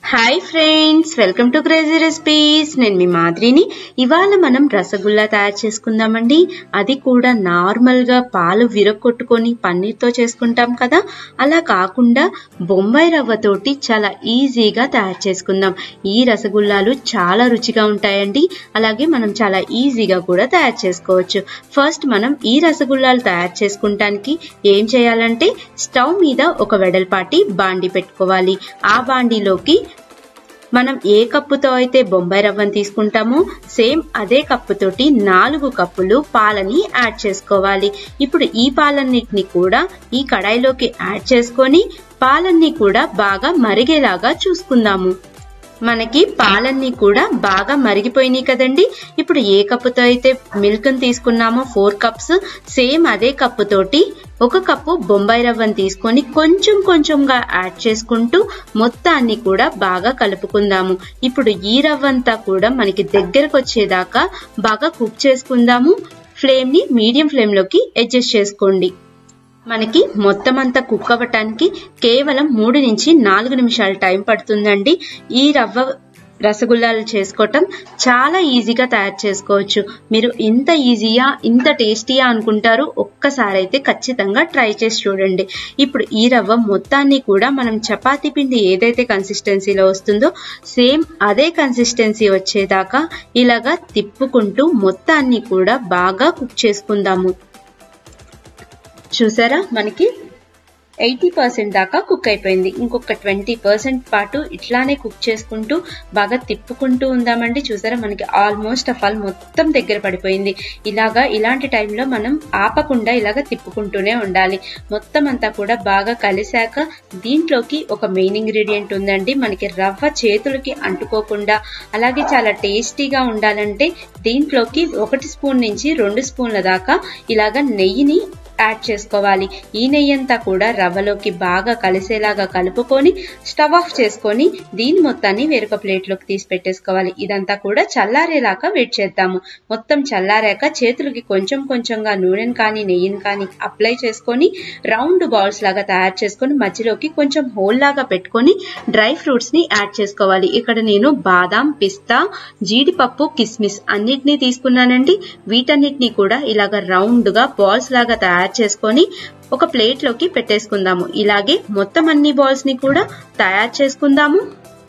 hi friends welcome to crazy recipes నేను మీ మాదిరిని ఇవాళ మనం రసగుల్లా తయారు చేసుకుందామండి అది కూడా నార్మల్ గా పాలు విరగొట్టుకొని పన్నీర్తో చేసుకుంటాం కదా అలా కాకుండా బొంబాయి రవ్వతోటి చాలా ఈజీగా తయారు చేసుకుందాం ఈ రసగుల్లాలు చాలా రుచిగా ఉంటాయండి అలాగే మనం చాలా ఈజీగా కూడా తయారు చేసుకోవచ్చు ఫస్ట్ మనం ఈ రసగుల్లాలు తయారు చేసుకుంటానికి ఏం చేయాలంటే స్టవ్ మీద ఒక వెడల్పాటి బాండి పెట్టుకోవాలి ఆ బాండీలోకి మనం ఏ కప్పుతో అయితే బొంబాయి రవ్వను తీసుకుంటామో సేమ్ అదే కప్పుతోటి నాలుగు కప్పులు పాలని యాడ్ చేసుకోవాలి ఇప్పుడు ఈ పాలన్నిటిని కూడా ఈ కడాయిలోకి యాడ్ చేసుకొని పాలన్నీ కూడా బాగా మరిగేలాగా చూసుకుందాము మనకి పాలన్నీ కూడా బాగా మరిగిపోయినాయి కదండి ఇప్పుడు ఏ కప్పుతో అయితే మిల్క్ తీసుకున్నామో ఫోర్ కప్స్ సేమ్ అదే కప్పు తోటి ఒక కప్పు బొంబాయి రవ్వను తీసుకొని కొంచెం కొంచెంగా యాడ్ చేసుకుంటూ మొత్తాన్ని కూడా బాగా కలుపుకుందాము ఇప్పుడు ఈ రవ్వంతా కూడా మనకి దగ్గరకు వచ్చేదాకా బాగా కుక్ చేసుకుందాము ఫ్లేమ్ ని మీడియం ఫ్లేమ్ లోకి అడ్జస్ట్ చేసుకోండి మనకి మొత్తం అంతా కుక్ అవ్వటానికి కేవలం మూడు నుంచి నాలుగు నిమిషాలు టైం పడుతుందండి ఈ రవ్వ రసగుల్లాలు చేసుకోవటం చాలా ఈజీగా తయారు చేసుకోవచ్చు మీరు ఇంత ఈజీయా ఇంత టేస్టీయా అనుకుంటారు ఒక్కసారి అయితే ఖచ్చితంగా ట్రై చేసి చూడండి ఇప్పుడు ఈ రవ్వ మొత్తాన్ని కూడా మనం చపాతీ పిండి ఏదైతే కన్సిస్టెన్సీలో వస్తుందో సేమ్ అదే కన్సిస్టెన్సీ వచ్చేదాకా ఇలాగా తిప్పుకుంటూ మొత్తాన్ని కూడా బాగా కుక్ చేసుకుందాము చూసారా మనకి ఎయిటీ పర్సెంట్ దాకా కుక్ అయిపోయింది ఇంకొక ట్వంటీ పర్సెంట్ పాటు ఇట్లానే కుక్ చేసుకుంటూ బాగా తిప్పుకుంటూ ఉందామండి చూసారా మనకి ఆల్మోస్ట్ ఆఫ్ ఆల్ మొత్తం దగ్గర పడిపోయింది ఇలాగా ఇలాంటి టైంలో మనం ఆపకుండా ఇలాగ తిప్పుకుంటూనే ఉండాలి మొత్తం అంతా కూడా బాగా కలిసాక దీంట్లోకి ఒక మెయిన్ ఇంగ్రీడియంట్ ఉందండి మనకి రవ్వ చేతులకి అంటుకోకుండా అలాగే చాలా టేస్టీగా ఉండాలంటే దీంట్లోకి ఒకటి స్పూన్ నుంచి రెండు స్పూన్ల దాకా ఇలాగ నెయ్యిని యాడ్ చేసుకోవాలి ఈ నెయ్యి అంతా కూడా రవ్వలోకి బాగా కలిసేలాగా కలుపుకొని స్టవ్ ఆఫ్ చేసుకొని దీని మొత్తాన్ని వేరొక ప్లేట్లోకి తీసి పెట్టేసుకోవాలి ఇదంతా కూడా చల్లారేలాగా వెయిట్ చేద్దాము మొత్తం చల్లారాక చేతులకి కొంచెం కొంచెంగా నూనెను కానీ నెయ్యిని కానీ అప్లై చేసుకొని రౌండ్ బాల్స్ లాగా తయారు చేసుకొని మధ్యలోకి కొంచెం హోల్ లాగా పెట్టుకొని డ్రై ఫ్రూట్స్ ని యాడ్ చేసుకోవాలి ఇక్కడ నేను బాదాం పిస్తా జీడిపప్పు కిస్మిస్ అన్నిటినీ తీసుకున్నానండి వీటన్నిటిని కూడా ఇలాగ రౌండ్ గా బాల్స్ లాగా తయారు చేసుకొని ఒక ప్లేట్ లోకి పెట్టేసుకుందాము ఇలాగే మొత్తం అన్ని బాల్స్ ని కూడా తయారు చేసుకుందాము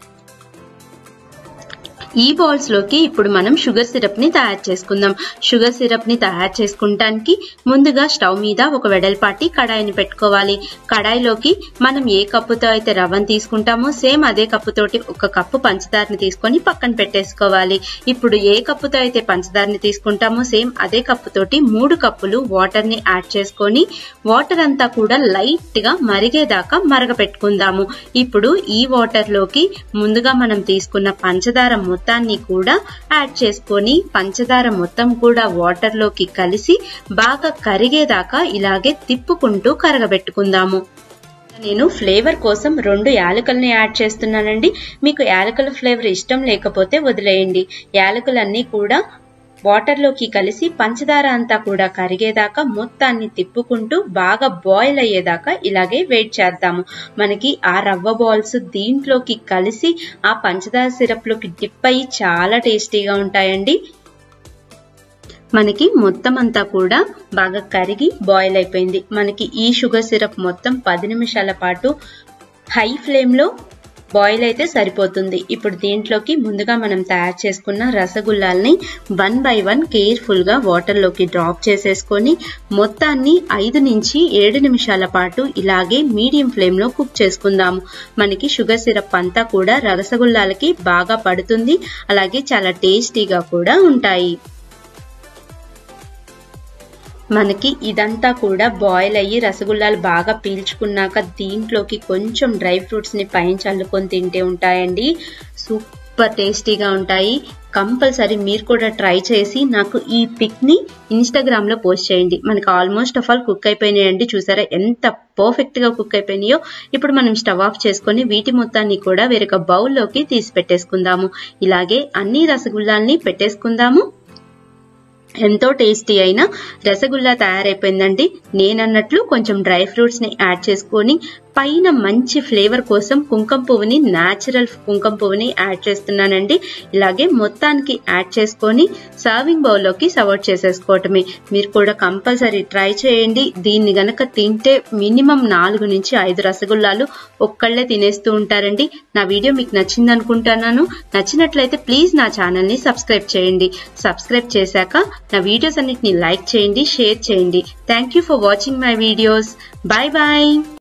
ఈ బౌల్స్ లోకి ఇప్పుడు మనం షుగర్ సిరప్ ని తయారు చేసుకుందాం షుగర్ సిరప్ ని తయారు చేసుకుంటానికి ముందుగా స్టవ్ మీద ఒక వెడల్పాటి కడాయిని పెట్టుకోవాలి కడాయిలోకి మనం ఏ కప్పుతో అయితే రవ్వను తీసుకుంటామో సేమ్ అదే కప్పుతోటి ఒక కప్పు పంచదారని తీసుకొని పక్కన పెట్టేసుకోవాలి ఇప్పుడు ఏ కప్పుతో అయితే పంచదారని తీసుకుంటామో సేమ్ అదే కప్పుతోటి మూడు కప్పులు వాటర్ ని యాడ్ చేసుకొని వాటర్ అంతా కూడా లైట్ గా మరిగేదాకా మరగపెట్టుకుందాము ఇప్పుడు ఈ వాటర్ లోకి ముందుగా మనం తీసుకున్న పంచదార మొత్తాన్ని కూడా యాడ్ చేసుకొని పంచదార మొత్తం కూడా వాటర్ లోకి కలిసి బాగా కరిగేదాకా ఇలాగే తిప్పుకుంటూ కరగబెట్టుకుందాము నేను ఫ్లేవర్ కోసం రెండు యాలకుల్ని యాడ్ చేస్తున్నానండి మీకు యాలకుల ఫ్లేవర్ ఇష్టం లేకపోతే వదిలేయండి యాలకులన్నీ కూడా వాటర్లోకి కలిసి పంచదార అంతా కూడా కరిగేదాకా మొత్తాన్ని తిప్పుకుంటూ బాగా బాయిల్ అయ్యేదాకా ఇలాగే వెయిట్ చేద్దాము మనకి ఆ రవ్వ బాల్స్ దీంట్లోకి కలిసి ఆ పంచదార సిరప్లోకి డిప్ అయ్యి చాలా టేస్టీగా ఉంటాయండి మనకి మొత్తం అంతా కూడా బాగా కరిగి బాయిల్ అయిపోయింది మనకి ఈ షుగర్ సిరప్ మొత్తం పది నిమిషాల పాటు హై ఫ్లేమ్లో బాయిల్ అయితే సరిపోతుంది ఇప్పుడు దీంట్లోకి ముందుగా మనం తయారు చేసుకున్న రసగుల్లాల్ని వన్ బై వన్ కేర్ఫుల్ గా వాటర్ లోకి డ్రాప్ చేసేసుకొని మొత్తాన్ని ఐదు నుంచి ఏడు నిమిషాల పాటు ఇలాగే మీడియం ఫ్లేమ్ లో కుక్ చేసుకుందాము మనకి షుగర్ సిరప్ అంతా కూడా రసగుల్లాలకి బాగా పడుతుంది అలాగే చాలా టేస్టీగా కూడా ఉంటాయి మనకి ఇదంతా కూడా బాయిల్ అయ్యి రసగుల్లాలు బాగా పీల్చుకున్నాక దీంట్లోకి కొంచెం డ్రై ఫ్రూట్స్ ని పైన చల్లుకొని తింటే ఉంటాయండి సూపర్ టేస్టీగా ఉంటాయి కంపల్సరీ మీరు కూడా ట్రై చేసి నాకు ఈ పిక్ ని ఇన్స్టాగ్రామ్ లో పోస్ట్ చేయండి మనకి ఆల్మోస్ట్ ఆఫ్ ఆల్ కుక్ అయిపోయినాయండి చూసారా ఎంత పర్ఫెక్ట్ గా కుక్ అయిపోయినాయో ఇప్పుడు మనం స్టవ్ ఆఫ్ చేసుకొని వీటి మొత్తాన్ని కూడా వేరొక బౌల్లోకి తీసి పెట్టేసుకుందాము ఇలాగే అన్ని రసగుల్లాల్ని పెట్టేసుకుందాము ఎంతో టేస్టీ అయిన రసగుల్లా తయారైపోయిందండి నేనన్నట్లు కొంచెం డ్రై ఫ్రూట్స్ ని యాడ్ చేసుకొని పైన మంచి ఫ్లేవర్ కోసం కుంకుమ పువ్వుని న్యాచురల్ కుంకుమ పువ్వుని యాడ్ చేస్తున్నానండి ఇలాగే మొత్తానికి యాడ్ చేసుకొని సర్వింగ్ బౌల్లోకి సర్వ్ చేసేసుకోవటమే మీరు కూడా కంపల్సరీ ట్రై చేయండి దీన్ని గనక తింటే మినిమం నాలుగు నుంచి ఐదు రసగుల్లాలు ఒక్కళ్ళే తినేస్తూ ఉంటారండి నా వీడియో మీకు నచ్చింది అనుకుంటున్నాను నచ్చినట్లయితే ప్లీజ్ నా ఛానల్ని సబ్స్క్రైబ్ చేయండి సబ్స్క్రైబ్ చేశాక నా వీడియోస్ అన్నిటిని లైక్ చేయండి షేర్ చేయండి thank you for watching my videos bye bye